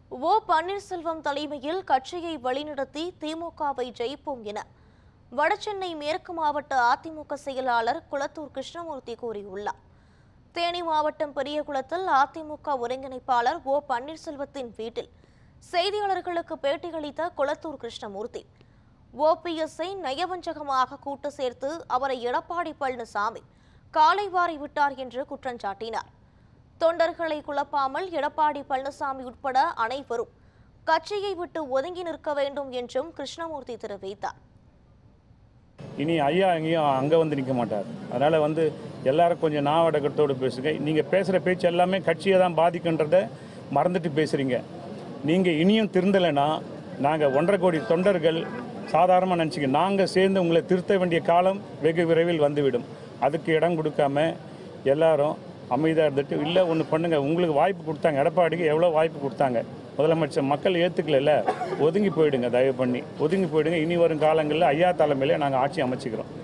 ஓ பன்னீர்செல்வம் தலைமையில் கட்சியை வழிநடத்தி திமுகவை ஜெயிப்போம் என வடசென்னை மேற்கு மாவட்ட அதிமுக செயலாளர் குளத்தூர் கிருஷ்ணமூர்த்தி கூறியுள்ளார் தேனி மாவட்டம் பெரியகுளத்தில் அதிமுக ஒருங்கிணைப்பாளர் ஓ பன்னீர்செல்வத்தின் வீட்டில் செய்தியாளர்களுக்கு பேட்டியளித்த குளத்தூர் கிருஷ்ணமூர்த்தி ஓபிஎஸ்ஐ நயவஞ்சகமாக கூட்டு சேர்த்து அவரை எடப்பாடி பழனிசாமி காலை வாரி விட்டார் என்று குற்றம் சாட்டினார் தொண்டர்களை குழப்பாமல் எடப்பாடி பழனிசாமி உட்பட அனைவரும் கட்சியை விட்டு ஒதுங்கி நிற்க வேண்டும் என்றும் கிருஷ்ணமூர்த்தி தெரிவித்தார் இனி ஐயா எங்கேயும் அங்கே வந்து நிற்க மாட்டார் அதனால் வந்து எல்லாரும் கொஞ்சம் நாவடக்கத்தோடு பேசுங்க நீங்கள் பேசுகிற பேச்சு எல்லாமே கட்சியை தான் பாதிக்குன்றதை மறந்துட்டு பேசுகிறீங்க நீங்கள் இனியும் திருந்தலைன்னா நாங்கள் ஒன்றரை கோடி தொண்டர்கள் சாதாரணமாக நினச்சிக்க நாங்கள் சேர்ந்து உங்களை திருத்த வேண்டிய காலம் வெகு விரைவில் வந்துவிடும் அதுக்கு இடம் கொடுக்காம எல்லாரும் அமைதியாக இருந்துட்டு இல்லை ஒன்று பண்ணுங்கள் உங்களுக்கு வாய்ப்பு கொடுத்தாங்க எடப்பாடிக்கு எவ்வளோ வாய்ப்பு கொடுத்தாங்க முதலமைச்சர் மக்கள் ஏற்றுக்கல ஒதுங்கி போயிடுங்க தயவு பண்ணி ஒதுங்கி போயிடுங்க இனி வரும் காலங்களில் ஐயா தலைமையிலே நாங்கள் ஆட்சி அமைச்சிக்கிறோம்